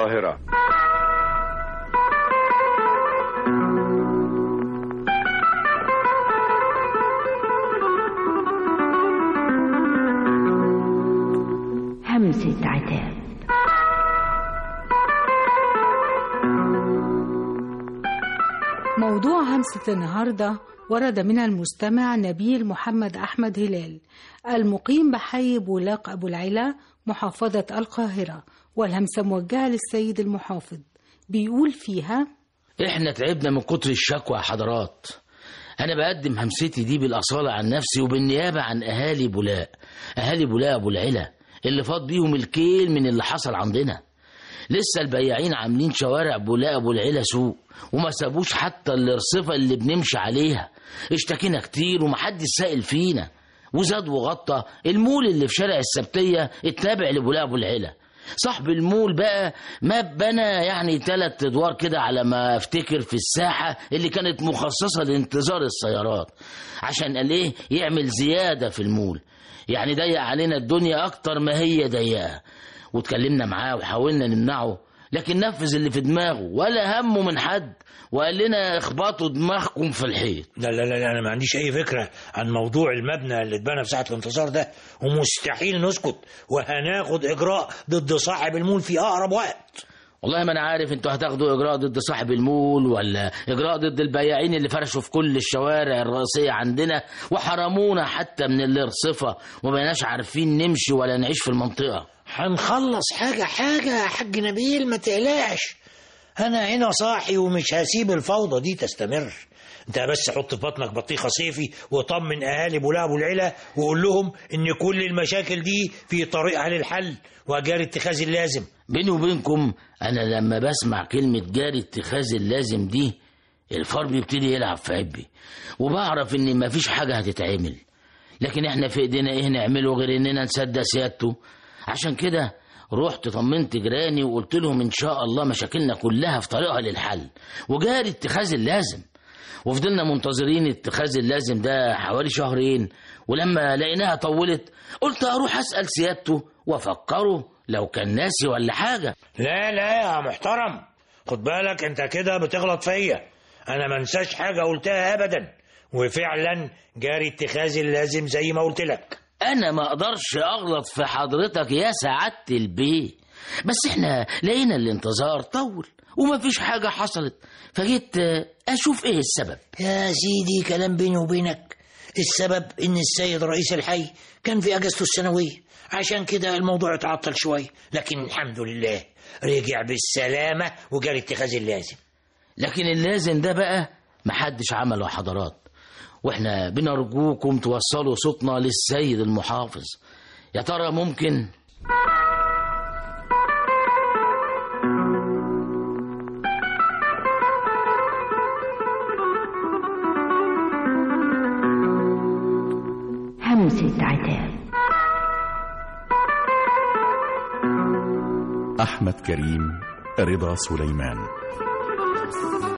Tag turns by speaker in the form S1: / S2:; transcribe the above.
S1: القاهرة
S2: همسة عتاب
S3: موضوع همسة النهاردة ورد من المستمع نبيل محمد أحمد هلال المقيم بحي بولاق أبو العلا محافظة القاهرة والهمسة موجهة للسيد المحافظ بيقول فيها
S4: احنا تعبنا من كتر الشكوى يا حضرات انا بقدم همستي دي بالاصاله عن نفسي وبالنيابه عن اهالي بولاق اهالي بولاق ابو العلا اللي فاض بيهم الكيل من اللي حصل عندنا لسه البياعين عاملين شوارع بولاق ابو العلا سوق وما سابوش حتى الرصفه اللي بنمشي عليها اشتكينا كتير ومحدش سائل فينا وزاد وغطى المول اللي في شارع السبتيه التابع لبولاق ابو العلا صاحب المول بقى ما بنى يعني تلات ادوار كده على ما افتكر في الساحه اللي كانت مخصصه لانتظار السيارات عشان قال ايه يعمل زياده في المول يعني ضيق علينا الدنيا اكتر ما هي ضيقه واتكلمنا معاه وحاولنا نمنعه لكن نفذ اللي في دماغه ولا همه من حد وقال لنا اخبطوا دماغكم في الحيط
S5: لا لا لا لا، انا ما عنديش اي فكره عن موضوع المبنى اللي اتبنى في ساعه الانتصار ده ومستحيل نسكت وهناخد اجراء ضد صاحب المول في اقرب وقت
S4: والله ما انا عارف انتوا هتاخدوا اجراء ضد صاحب المول ولا اجراء ضد البياعين اللي فرشوا في كل الشوارع الرئيسيه عندنا وحرمونا حتى من الارصفه ومبقناش عارفين نمشي ولا نعيش في المنطقه
S5: هنخلص حاجه حاجه يا حاج نبيل ما تقلقش انا هنا صاحي ومش هسيب الفوضى دي تستمر انت بس حط في بطنك بطيخه صيفي وطمن اهالي بولاق ابو العلا وقول لهم ان كل المشاكل دي في طريقها للحل واجاري اتخاذ اللازم
S4: بيني وبينكم انا لما بسمع كلمه جاري اتخاذ اللازم دي الفار بيبتدي يلعب في عبي وبعرف ان مفيش حاجه هتتعمل لكن احنا في ايدينا ايه نعمله غير اننا نصدق سيادته عشان كده رحت طمنت جيراني وقلت لهم ان شاء الله مشاكلنا كلها في طريقها للحل وجاري اتخاذ اللازم وفضلنا منتظرين اتخاذ اللازم ده حوالي شهرين ولما لقيناها طولت قلت اروح اسال سيادته وافكره لو كان ناسي ولا حاجه
S5: لا لا يا محترم خد بالك انت كده بتغلط فيا انا ما انساش حاجه قلتها ابدا وفعلا جاري اتخاذ اللازم زي ما قلت لك
S4: انا ما اقدرش اغلط في حضرتك يا سعاده البيه بس احنا لقينا الانتظار طول ومفيش حاجه حصلت فجيت آه، اشوف ايه السبب
S5: يا سيدي كلام بيني وبينك السبب ان السيد رئيس الحي كان في اجازته السنويه عشان كده الموضوع اتعطل شويه لكن الحمد لله رجع بالسلامه وجاري اتخاذ اللازم
S4: لكن اللازم ده بقى محدش عمله يا حضرات واحنا بنرجوكم توصلوا صوتنا للسيد المحافظ يا ترى ممكن
S2: همسة عتاب
S6: أحمد كريم رضا سليمان